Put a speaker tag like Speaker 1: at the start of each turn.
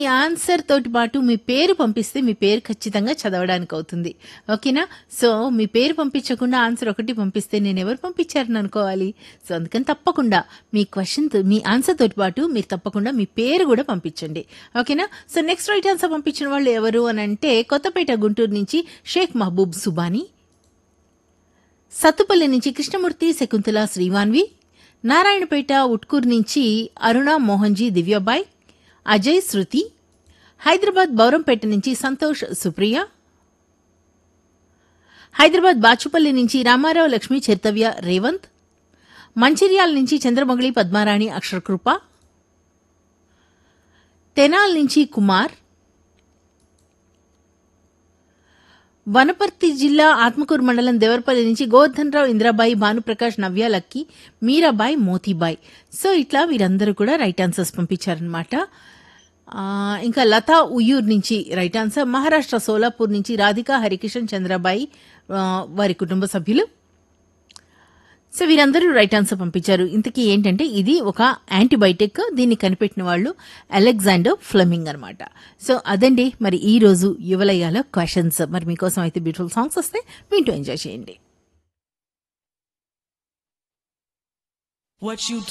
Speaker 1: ఈ ఆన్సర్ తోటి పాటు మీ పేరు పంపిస్తే మీ పేరు ఖచ్చితంగా చదవడానికి అవుతుంది ఓకేనా సో మీ పేరు పంపించకుండా ఆన్సర్ ఒకటి పంపిస్తే నేను ఎవరు పంపించారని అనుకోవాలి సో అందుకని తప్పకుండా మీ క్వశ్చన్ మీ ఆన్సర్ తోటి పాటు మీరు తప్పకుండా మీ పేరు కూడా పంపించండి ఓకేనా సో నెక్స్ట్ రైట్ ఆన్సర్ పంపించిన వాళ్ళు ఎవరు అని అంటే కొత్తపేట గుంటూరు నుంచి షేక్ మహబూబ్ సుబానీ సత్తుపల్లి నుంచి కృష్ణమూర్తి శకుంతల శ్రీవాన్వి నారాయణపేట ఉట్కూరు నుంచి అరుణ మోహన్జీ దివ్యాబాయ్ అజయ్ శృతి హైదరాబాద్ బౌరంపేట నుంచి సంతోష్ సుప్రియ హైదరాబాద్ బాచుపల్లి నుంచి రామారావు లక్ష్మి చరితవ్య రేవంత్ మంచిర్యాల నుంచి చంద్రమొగళి పద్మారాణి అక్షరకృప తెనాల్ నుంచి కుమార్ వనపర్తి జిల్లా ఆత్మకూరు మండలం దేవరపల్లి నుంచి గోవర్ధన్ రావు ఇంద్రాబాయి భానుప్రకాష్ నవ్య లక్కి మీరాబాయి మోతీబాయి సో ఇట్లా వీరందరూ కూడా రైట్ ఆన్సర్స్ పంపించారనమాట ఆ, ఇంకా లతా ఉయ్యూర్ నుంచి రైట్ ఆన్సర్ మహారాష్ట్ర సోలాపూర్ నుంచి రాధిక హరికిషన్ చంద్రబాయి ఆ, వారి కుటుంబ సభ్యులు సో వీరందరూ రైట్ ఆన్సర్ పంపించారు ఇంతకీ ఏంటంటే ఇది ఒక యాంటీబయాటిక్ దీన్ని కనిపెట్టిన వాళ్ళు అలెగ్జాండర్ ఫ్లెమింగ్ అనమాట సో అదండి మరి ఈ రోజు యువలయ్యాలో క్వశ్చన్స్ మరి మీకోసం అయితే బ్యూటిఫుల్ సాంగ్స్ వస్తే వింటూ ఎంజాయ్ చేయండి
Speaker 2: What you